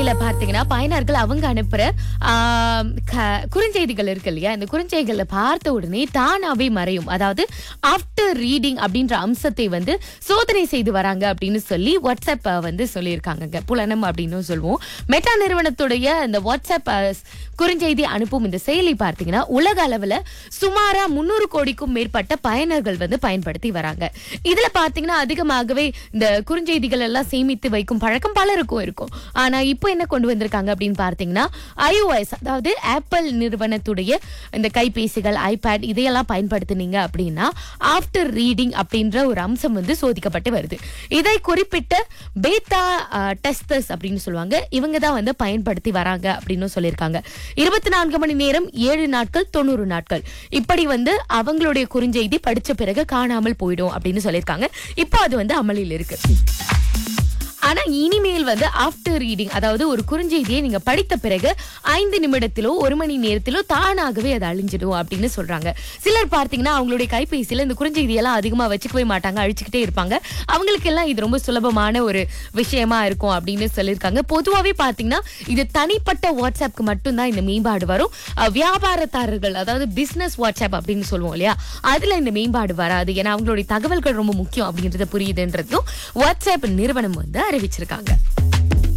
செயலியில பார்த்தீங்கன்னா பயனர்கள் அவங்க அனுப்புற ஆம், க- குறுஞ்செய்திகள் இருக்கு இல்லையா இந்த குறுஞ்செய்திகளை பார்த்த உடனே தானாவே மறையும் அதாவது ஆஃப்டர் ரீடிங் அப்படின்ற அம்சத்தை வந்து சோதனை செய்து வராங்க அப்படின்னு சொல்லி வாட்ஸ்அப் அஹ், வந்து சொல்லியிருக்காங்க புலனம் அப்படின்னு சொல்லுவோம் மெட்டா நிறுவனத்துடைய இந்த வாட்ஸ்அப் அஹ், குறுஞ்செய்தி அனுப்பும் இந்த செயலி பார்த்தீங்கன்னா உலக அளவுல சுமாரா முன்னூறு கோடிக்கும் மேற்பட்ட பயனர்கள் வந்து பயன்படுத்தி வராங்க இதுல பாத்தீங்கன்னா அதிகமாகவே இந்த குறுஞ்செய்திகள் எல்லாம் சேமித்து வைக்கும் பழக்கம் பலருக்கும் இருக்கும் ஆனா இப்போ என்ன கொண்டு வந்திருக்காங்க அப்படின்னு பார்த்தீங்கன்னா iOS அதாவது ஆப்பிள் நிறுவனத்துடைய இந்த கைபேசிகள் ஐபேட் இதையெல்லாம் பயன்படுத்துனீங்க அப்படின்னா ஆஃப்டர் ரீடிங் அப்படின்ற ஒரு அம்சம் வந்து சோதிக்கப்பட்டு வருது இதை குறிப்பிட்ட பேட்டா டெஸ்டர்ஸ் அப்படின்னு சொல்லுவாங்க இவங்க தான் வந்து பயன்படுத்தி வராங்க அப்படின்னு சொல்லியிருக்காங்க இருபத்தி நான்கு மணி நேரம் ஏழு நாட்கள் தொண்ணூறு நாட்கள் இப்படி வந்து அவங்களுடைய குறுஞ்செய்தி படிச்ச பிறகு காணாமல் போயிடும் அப்படின்னு சொல்லியிருக்காங்க இப்போ அது வந்து அமலில் இருக்கு ஆனா இனிமேல் வந்து ஆஃப்டர் ரீடிங் அதாவது ஒரு குறுஞ்செய்தியை நீங்க படித்த பிறகு ஐந்து நிமிடத்திலோ ஒரு மணி நேரத்திலோ தானாகவே அது அழிஞ்சிடும் அப்படின்னு சொல்றாங்க சிலர் பார்த்தீங்கன்னா அவங்களுடைய கைபேசியில இந்த குறுஞ்செய்தியெல்லாம் அதிகமா வச்சுக்கவே மாட்டாங்க அழிச்சுக்கிட்டே இருப்பாங்க அவங்களுக்கு எல்லாம் இது ரொம்ப சுலபமான ஒரு விஷயமா இருக்கும் அப்படின்னு சொல்லியிருக்காங்க பொதுவாகவே பார்த்தீங்கன்னா இது தனிப்பட்ட வாட்ஸ்அப்க்கு மட்டும்தான் இந்த மேம்பாடு வரும் அஹ், வியாபாரத்தாரர்கள் அதாவது பிசினஸ் வாட்ஸ்அப் அப்படின்னு சொல்லுவோம் இல்லையா அதுல இந்த மேம்பாடு வராது ஏன்னா அவங்களுடைய தகவல்கள் ரொம்ப முக்கியம் அப்படின்றது புரியுதுன்றதும் வாட்ஸ்அப் நிறுவனம் வந்து அறிவிச்சிருக்காங்க